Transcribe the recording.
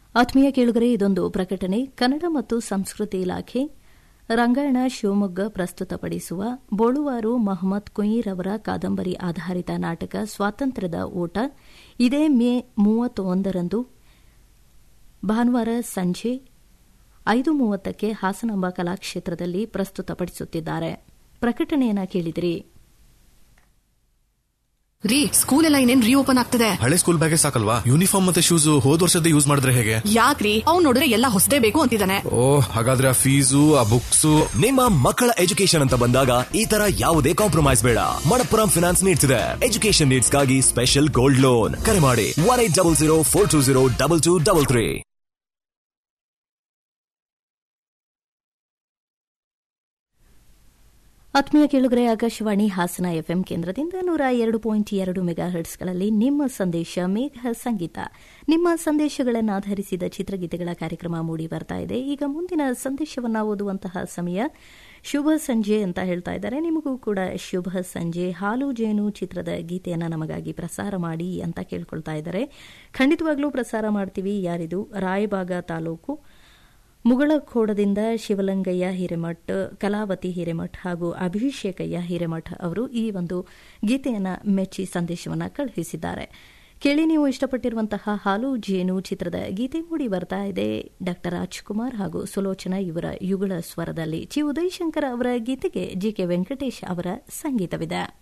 ಆತ್ಮೀಯ ಕೇಳುಗರೆ ಇದೊಂದು ಪ್ರಕಟಣೆ ಕನ್ನಡ ಮತ್ತು ಸಂಸ್ಕೃತಿ ಇಲಾಖೆ ರಂಗಾಯಣ ಶಿವಮೊಗ್ಗ ಪ್ರಸ್ತುತಪಡಿಸುವ ಬೋಳುವಾರು ಮಹಮ್ಮದ್ ಕುಯೀರ್ ಅವರ ಕಾದಂಬರಿ ಆಧಾರಿತ ನಾಟಕ ಸ್ವಾತಂತ್ರ್ಯದ ಓಟ ಇದೇ ಮೇ ಮೂವತ್ತೊಂದರಂದು ಭಾನುವಾರ ಸಂಜೆ ಐದು ಮೂವತ್ತಕ್ಕೆ ಹಾಸನಾಂಬ ಕಲಾಕ್ಷೇತ್ರದಲ್ಲಿ ಪ್ರಸ್ತುತಪಡಿಸುತ್ತಿದ್ದಾರೆ ಪ್ರಕಟಣೆಯನ್ನ ಕೇಳಿದಿರಿ ರೀ ಸ್ಕೂಲ್ ಎಲ್ಲ ಇನ್ನೇನ್ ರೀಓಪನ್ ಆಗ್ತದೆ ಹಳೆ ಸ್ಕೂಲ್ ಬ್ಯಾಗೆ ಸಾಕಲ್ವಾ ಯೂನಿಫಾರ್ಮ್ ಮತ್ತೆ ಶೂಸ್ ಹೋದ್ ವರ್ಷದ ಯೂಸ್ ಮಾಡಿದ್ರೆ ಹೇಗೆ ಯಾಕ್ರಿ ಅವ್ನ್ ನೋಡಿದ್ರೆ ಎಲ್ಲ ಹೊಸದೇ ಬೇಕು ಅಂತಿದ್ದಾನೆ ಓ ಹಾಗಾದ್ರೆ ಆ ಫೀಸು ಆ ಬುಕ್ಸು ನಿಮ್ಮ ಮಕ್ಕಳ ಎಜುಕೇಶನ್ ಅಂತ ಬಂದಾಗ ಈ ತರ ಯಾವುದೇ ಕಾಂಪ್ರಮೈಸ್ ಬೇಡ ಮಣಪ್ಪುರಂ ಫಿನಾನ್ಸ್ ನೀಡ್ತಿದೆ ಎಜುಕೇಶನ್ ನೀಡ್ಸ್ಗಾಗಿ ಸ್ಪೆಷಲ್ ಗೋಲ್ಡ್ ಲೋನ್ ಕರೆ ಮಾಡಿ one eight double zero four two zero double two double three ಆತ್ಮೀಯ ಕೇಳುಗರೆ ಆಕಾಶವಾಣಿ ಹಾಸನ ಎಫ್ಎಂ ಕೇಂದ್ರದಿಂದ ನೂರ ಎರಡು ಪಾಯಿಂಟ್ ಎರಡು ಮೆಗಾ ಹರ್ಟ್ಸ್ಗಳಲ್ಲಿ ನಿಮ್ಮ ಸಂದೇಶ ಮೇಘ ಸಂಗೀತ ನಿಮ್ಮ ಸಂದೇಶಗಳನ್ನು ಆಧರಿಸಿದ ಚಿತ್ರಗೀತೆಗಳ ಕಾರ್ಯಕ್ರಮ ಮೂಡಿ ಬರ್ತಾ ಇದೆ ಈಗ ಮುಂದಿನ ಸಂದೇಶವನ್ನು ಓದುವಂತಹ ಸಮಯ ಶುಭ ಸಂಜೆ ಅಂತ ಹೇಳ್ತಾ ಇದ್ದಾರೆ ನಿಮಗೂ ಕೂಡ ಶುಭ ಸಂಜೆ ಹಾಲು ಜೇನು ಚಿತ್ರದ ಗೀತೆಯನ್ನು ನಮಗಾಗಿ ಪ್ರಸಾರ ಮಾಡಿ ಅಂತ ಕೇಳ್ಕೊಳ್ತಾ ಇದ್ದಾರೆ ಖಂಡಿತವಾಗ್ಲೂ ಪ್ರಸಾರ ಮಾಡ್ತೀವಿ ಯಾರಿದು ರಾಯಬಾಗ ತಾಲೂಕು ಮುಗಳಖೋಡದಿಂದ ಶಿವಲಿಂಗಯ್ಯ ಹಿರೇಮಠ್ ಕಲಾವತಿ ಹಿರೇಮಠ್ ಹಾಗೂ ಅಭಿಷೇಕಯ್ಯ ಹಿರೇಮಠ್ ಅವರು ಈ ಒಂದು ಗೀತೆಯನ್ನು ಮೆಚ್ಚಿ ಸಂದೇಶವನ್ನು ಕಳುಹಿಸಿದ್ದಾರೆ ಕೇಳಿ ನೀವು ಇಷ್ಟಪಟ್ಟಿರುವಂತಹ ಹಾಲು ಜೇನು ಚಿತ್ರದ ಗೀತೆ ಮೂಡಿ ಬರ್ತಾ ಇದೆ ಡಾ ರಾಜ್ಕುಮಾರ್ ಹಾಗೂ ಸುಲೋಚನಾ ಇವರ ಯುಗಳ ಸ್ವರದಲ್ಲಿ ಚಿ ಉದಯಶಂಕರ್ ಅವರ ಗೀತೆಗೆ ಜಿಕೆ ವೆಂಕಟೇಶ್ ಅವರ ಸಂಗೀತವಿದೆ